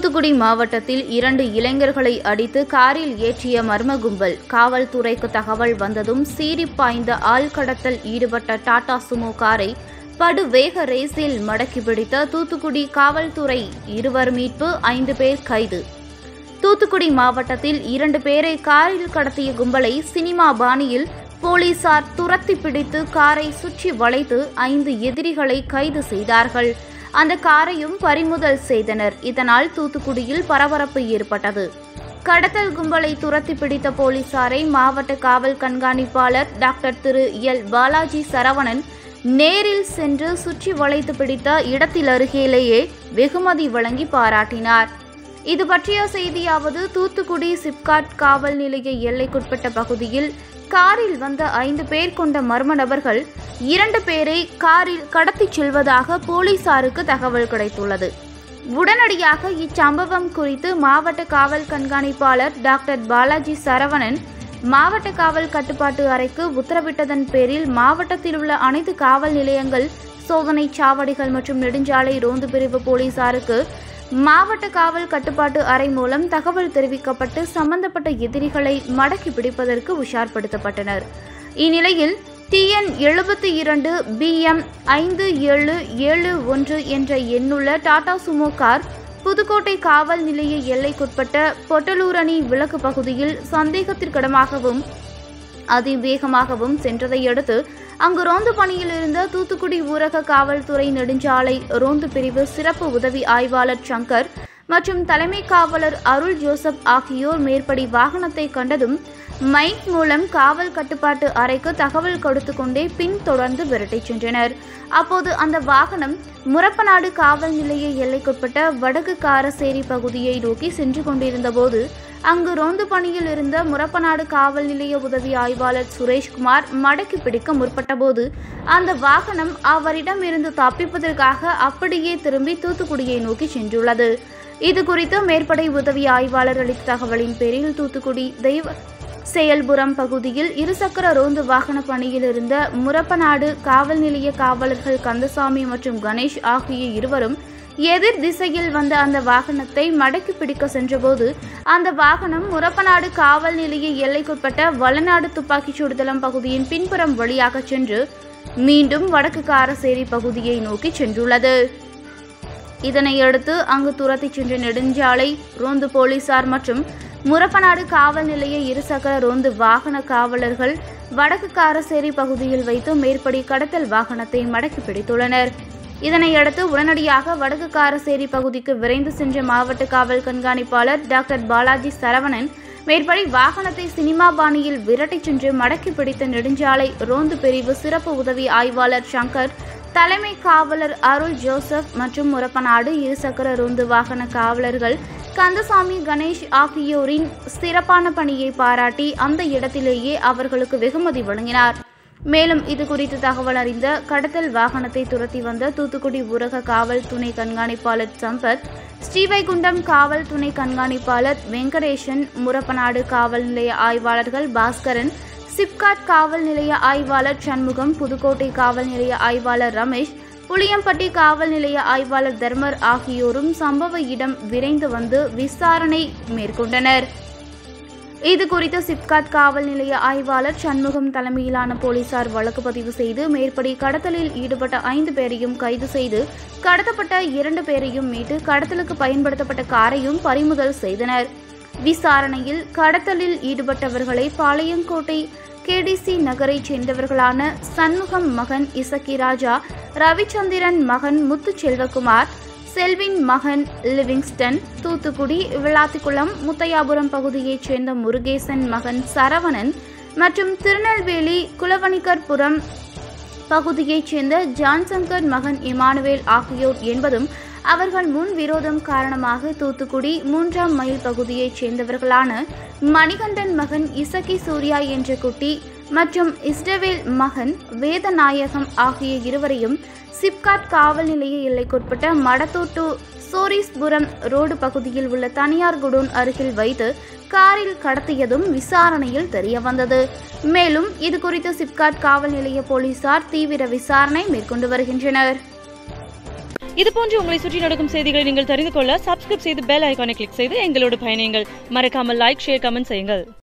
தூத்துக்குடி மாவட்டத்தில் இரண்டு இளைஞர்களை அடித்து காரில் ஏற்றிய மர்ம கும்பல் காவல்துறைக்கு தகவல் வந்ததும் சீறி பாய்ந்த ஆள்கடத்தல் ஈடுபட்ட டாடா சுமோ காரை படு வேக ரேஸில் மடக்கி பிடித்த தூத்துக்குடி காவல்துறை இருவர் மீட்பு ஐந்து பேர் கைது தூத்துக்குடி மாவட்டத்தில் இரண்டு பேரை காரில் கடத்திய கும்பலை சினிமா பாணியில் போலீசார் துரத்தி பிடித்து காரை சுற்றி வளைத்து ஐந்து எதிரிகளை கைது செய்தார்கள் அந்த காரையும் பறிமுதல் செய்தனர் இதனால் தூத்துக்குடியில் பரபரப்பு ஏற்பட்டது கடத்தல் கும்பலை துரத்தி பிடித்த போலீசாரை மாவட்ட காவல் கண்காணிப்பாளர் டாக்டர் திரு எல் பாலாஜி சரவணன் நேரில் சென்று சுற்றி வளைத்து பிடித்த இடத்தில் அருகேலேயே வெகுமதி வழங்கி பாராட்டினார் இது பற்றிய செய்தியாவது தூத்துக்குடி சிப்காட் காவல் நிலைய எல்லைக்குட்பட்ட பகுதியில் காரில் வந்த ஐந்து பேர் கொண்ட மர்ம நபர்கள் இரண்டு பேரை காரில் கடத்திச் செல்வதாக போலீசாருக்கு தகவல் கிடைத்துள்ளது உடனடியாக இச்சம்பவம் குறித்து மாவட்ட காவல் கண்காணிப்பாளர் டாக்டர் பாலாஜி சரவணன் மாவட்ட காவல் கட்டுப்பாட்டு அறைக்கு உத்தரவிட்டதன் பேரில் மாவட்டத்தில் உள்ள அனைத்து காவல் நிலையங்கள் சோதனை சாவடிகள் மற்றும் நெடுஞ்சாலை ரோந்து பிரிவு போலீசாருக்கு மாவட்ட காவல் கட்டுப்பாட்டு அறை மூலம் தகவல் தெரிவிக்கப்பட்டு சம்பந்தப்பட்ட எதிரிகளை மடக்கி பிடிப்பதற்கு உஷார்படுத்தப்பட்டனர் இந்நிலையில் டிஎன் எழுபத்தி இரண்டு பிஎம் ஐந்து ஏழு ஏழு ஒன்று என்ற எண்ணுள்ள டாடா சுமோ கார் புதுக்கோட்டை காவல் நிலைய எல்லைக்குட்பட்ட பொட்டலூரணி விலக்கு பகுதியில் சந்தேகத்திற்கிடமாகவும் அதிவேகமாகவும் சென்றதை அடுத்து அங்கு ரோந்து பணியில் இருந்த தூத்துக்குடி ஊரக காவல்துறை நெடுஞ்சாலை ரோந்து பிரிவு சிறப்பு உதவி ஆய்வாளர் சங்கர் மற்றும் தலைமை காவலர் அருள் ஜோசப் ஆகியோர் மேற்படி வாகனத்தை கண்டதும் மைக் மூலம் காவல் கட்டுப்பாட்டு அறைக்கு தகவல் கொடுத்து கொண்டே பின்தொடர்ந்து விரட்டிச் சென்றனர் அப்போது அந்த வாகனம் முரப்பநாடு காவல் நிலைய எல்லைக்குட்பட்ட வடக்கு காரசேரி பகுதியை நோக்கி சென்று கொண்டிருந்தபோது அங்கு ரோந்து பணியில் இருந்த முரப்பநாடு காவல் நிலைய உதவி ஆய்வாளர் சுரேஷ்குமார் மடக்கி பிடிக்க முற்பட்டபோது அந்த வாகனம் அவரிடம் இருந்து தப்பிப்பதற்காக அப்படியே திரும்பி தூத்துக்குடியை நோக்கி சென்றுள்ளது இது குறித்து மேற்படை உதவி ஆய்வாளர் அளித்த தகவலின் பேரில் தூத்துக்குடி தெய்வ செயல்புரம் பகுதியில் இருசக்கர ரோந்து வாகன பணியில் இருந்த முரப்பநாடு காவல் நிலைய காவலர்கள் கந்தசாமி மற்றும் கணேஷ் ஆகிய இருவரும் எதிர் திசையில் வந்த அந்த வாகனத்தை மடக்கி பிடிக்க சென்றபோது அந்த வாகனம் முரப்பநாடு காவல் நிலைய எல்லைக்குட்பட்ட வளநாடு துப்பாக்கிச் சுடுதளம் பகுதியின் பின்புறம் வழியாக சென்று மீண்டும் வடக்கு காரசேரி பகுதியை நோக்கி சென்றுள்ளது இதனையடுத்து அங்கு துரத்திச் சென்ற நெடுஞ்சாலை ரோந்து போலீசார் மற்றும் முரப்பநாடு காவல் நிலைய இருசக்கர ரோந்து வாகன காவலர்கள் வடக்கு காரசேரி பகுதியில் வைத்து மேற்படி கடத்தல் வாகனத்தை மடக்கி பிடித்துள்ளனர் இதனையடுத்து உடனடியாக வடக்கு காரசேரி பகுதிக்கு விரைந்து சென்ற மாவட்ட காவல் கண்காணிப்பாளர் டாக்டர் பாலாஜி சரவணன் மேற்படி வாகனத்தை சினிமா பாணியில் விரட்டிச் சென்று மடக்கி பிடித்த நெடுஞ்சாலை ரோந்து பிரிவு சிறப்பு உதவி ஆய்வாளர் சங்கர் தலைமை காவலர் அருள் ஜோசப் மற்றும் முரப்பநாடு இருசக்கர ரோந்து வாகன காவலர்கள் கந்தசாமி கணேஷ் ஆகியோரின் சிறப்பான பணியை பாராட்டி அந்த இடத்திலேயே அவர்களுக்கு வெகுமதி வழங்கினார் மேலும் இது குறித்து தகவல் அறிந்த கடத்தல் வாகனத்தை துரத்தி வந்த தூத்துக்குடி ஊரக காவல் துணை கண்காணிப்பாளர் சம்பத் ஸ்ரீவைகுண்டம் காவல் துணை கண்காணிப்பாளர் வெங்கடேசன் முரப்பநாடு காவல் நிலைய ஆய்வாளர்கள் பாஸ்கரன் சிப்காட் காவல் நிலைய ஆய்வாளர் சண்முகம் புதுக்கோட்டை காவல் நிலைய ஆய்வாளர் ரமேஷ் புளியம்பட்டி காவல் நிலைய ஆய்வாளர் தர்மர் ஆகியோரும் சம்பவ இடம் விரைந்து வந்து விசாரணை மேற்கொண்டனர் இது குறித்து சிப்காட் காவல் நிலைய ஆய்வாளர் சண்முகம் தலைமையிலான போலீசார் வழக்கு பதிவு செய்து மேற்படி கடத்தலில் ஈடுபட்ட ஐந்து பேரையும் கைது செய்து கடத்தப்பட்ட இரண்டு பேரையும் மீட்டு கடத்தலுக்கு பயன்படுத்தப்பட்ட காரையும் பறிமுதல் செய்தனர் விசாரணையில் கடத்தலில் ஈடுபட்டவர்களை பாளையங்கோட்டை கேடிசி நகரைச் சேர்ந்தவர்களான சண்முகம் மகன் இசக்கி ராஜா ரவிச்சந்திரன் மகன் முத்து செல்வகுமார் செல்வின் மகன் லிவிங்ஸ்டன் தூத்துக்குடி விளாத்திக்குளம் முத்தையாபுரம் பகுதியைச் சேர்ந்த முருகேசன் மகன் சரவணன் மற்றும் திருநெல்வேலி குலவணிகர்புரம் பகுதியைச் சேர்ந்த ஜான்சங்கர் மகன் இமானுவேல் ஆகியோர் என்பதும் அவர்கள் முன் விரோதம் காரணமாக தூத்துக்குடி மூன்றாம் மைல் பகுதியைச் சேர்ந்தவர்களான மணிகண்டன் மகன் இசக்கி சூர்யா என்ற குட்டி மற்றும் இஸ்ரவேல் மகன் வேதநாயகம் ஆகிய இருவரையும் சிப்காட் காவல் நிலைய எல்லைக்குட்பட்ட மடத்தோட்டு சோரிஸ்புரம் ரோடு பகுதியில் உள்ள தனியார் குடோன் அருகில் வைத்து காரில் கடத்தியதும் விசாரணையில் தெரியவந்தது மேலும் இது குறித்து சிப்காட் காவல் நிலைய போலீசார் தீவிர விசாரணை மேற்கொண்டு வருகின்றனர் இது போன்று உங்களை சுற்றி நடக்கும் செய்திகளை நீங்கள் தெரிந்து கொள்ள சப்ஸ்கிரைப் செய்து பெல் ஐகானை கிளிக் செய்து எங்களோடு பயணியுங்கள் மறக்காமல் லைக் ஷேர் கமெண்ட் செய்யுங்கள்